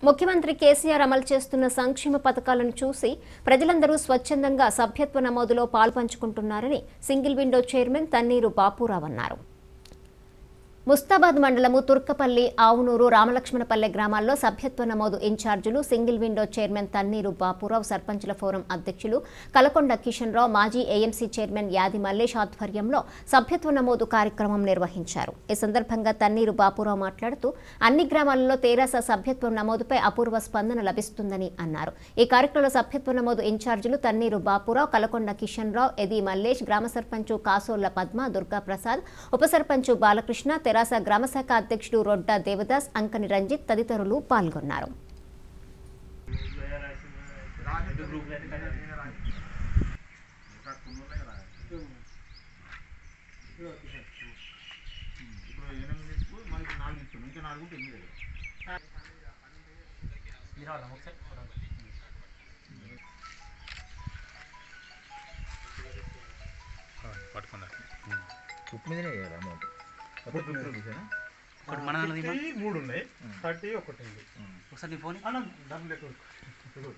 ముఖ్యమంత్రి కేసీఆర్ అమలు చేస్తున్న సంక్షేమ పథకాలను చూసి ప్రజలందరూ స్వచ్ఛందంగా సభ్యత్వ నమోదులో పాల్పంచుకుంటున్నారని single window chairman Thanneeru Bapurao అన్నారు ముస్తాబాద్ మండలము తుర్కపల్లి ఆవునూరు రామలక్ష్మణపల్లె గ్రామాల్లో సభ్యత్వ నమోదు ఇన్ఛార్జీలు single window chairman Thanneeru Bapurao సర్పంచుల ఫోరం అధ్యక్షులు కలకొండ కిషన్ రావు మాజీ ఏఎంసీ చైర్మన్ యాది మల్లేష్ ఆధ్వర్యంలో సభ్యత్వ నమోదు కార్యక్రమం నిర్వహించారు ఈ సందర్భంగా తన్నీరు బాపురావు మాట్లాడుతూ అన్ని గ్రామాలలో తేరాస సభ్యత్వం నమోదుపై అపూర్వ స్పందన లభిస్తుందని అన్నారు ఈ కార్యక్రమంలో సభ్యత్వ నమోదు ఇన్ఛార్జీలు తన్నీరు బాపురావు కలకొండ కిషన్ రావు ఎది మల్లేష్ గ్రామ సర్పంచు కాసోళ్ల పద్మ దుర్గా ప్రసాద్ ఉప సర్పంచు బాలకృష్ణ తెరాస గ్రామశాఖ అధ్యక్షుడు రొడ్డా దేవదాస్ అంకని రంజిత్ తదితరులు పాల్గొన్నారు ఇప్పుడు ఎనిమిది ఇస్తూ మనకి నాలుగు ఇస్తున్నాం ఇంకా నాలుగు ఉంటే ఎనిమిది పట్టుకున్నారు ఉప్పు మీదనే వేయాలి అమౌంట్ మొత్తం ఫిఫ్టీ రూపీసేనా ఒకటి మన దాంట్లో తీయమా? థర్టీ మూడు ఉన్నాయి థర్టీ ఒకటి ఉంది ఒకసారి నీ ఫోన్ అన్న దాని లెక్క కొడుకు.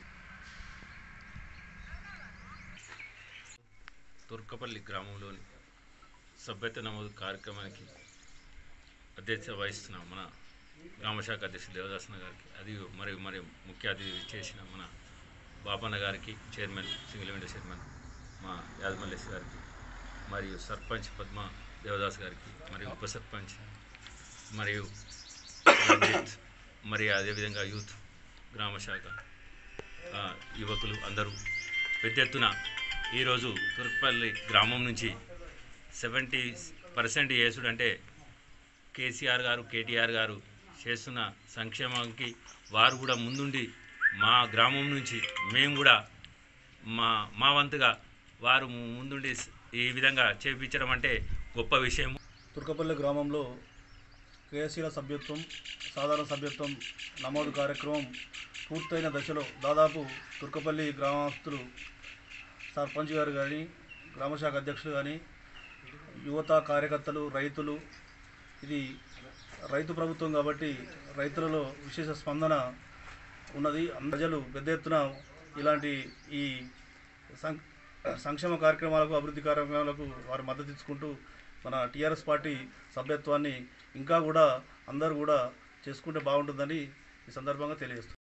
తుర్కపల్లి గ్రామంలోని సభ్యత నమోదు కార్యక్రమానికి అధ్యక్షత వహిస్తున్న మన గ్రామశాఖ అధ్యక్షుడు దేవదాసన గారికి అది మరియు మరి ముఖ్య అతిథి చేసిన మన బాపన్న గారికి చైర్మన్ సింగిల్ విండో చైర్మన్ మా యాదమల్లేష్ గారికి మరియు సర్పంచ్ పద్మ దేవదాస్ గారికి మరియు ఉప సర్పంచ్ మరియు రంజిత్ మరియు అదేవిధంగా యూత్ గ్రామశాఖ ఆ, యువకులు అందరూ పెద్ద ఎత్తున ఈరోజు తుర్కపల్లి గ్రామం నుంచి సెవెంటీ పర్సెంట్ చేసుడు అంటే కేసీఆర్ గారు కేటీఆర్ గారు చేస్తున్న సంక్షేమానికి వారు కూడా ముందుండి మా గ్రామం నుంచి మేము కూడా మా మా వంతుగా వారు ముందుండి ఈ విధంగా చేపించడం అంటే గొప్ప విషయం తుర్కపల్లి గ్రామంలో కేఎస్సీల సభ్యత్వం సాధారణ సభ్యత్వం నమోదు కార్యక్రమం పూర్తయిన దశలో దాదాపు తుర్కపల్లి గ్రామస్తులు సర్పంచ్ గారు కానీ గ్రామశాఖ అధ్యక్షులు కానీ యువత కార్యకర్తలు రైతులు ఇది రైతు ప్రభుత్వం కాబట్టి రైతులలో విశేష స్పందన ఉన్నది ప్రజలు పెద్ద ఎత్తున ఇలాంటి ఈ సం సంక్షేమ కార్యక్రమాలకు అభివృద్ధి కార్యక్రమాలకు వారు మద్దతు ఇచ్చుకుంటూ మన టీఆర్ఎస్ పార్టీ సభ్యత్వాన్ని ఇంకా కూడా అందరూ కూడా చేసుకుంటే బాగుంటుందని ఈ సందర్భంగా తెలియజేస్తున్నాను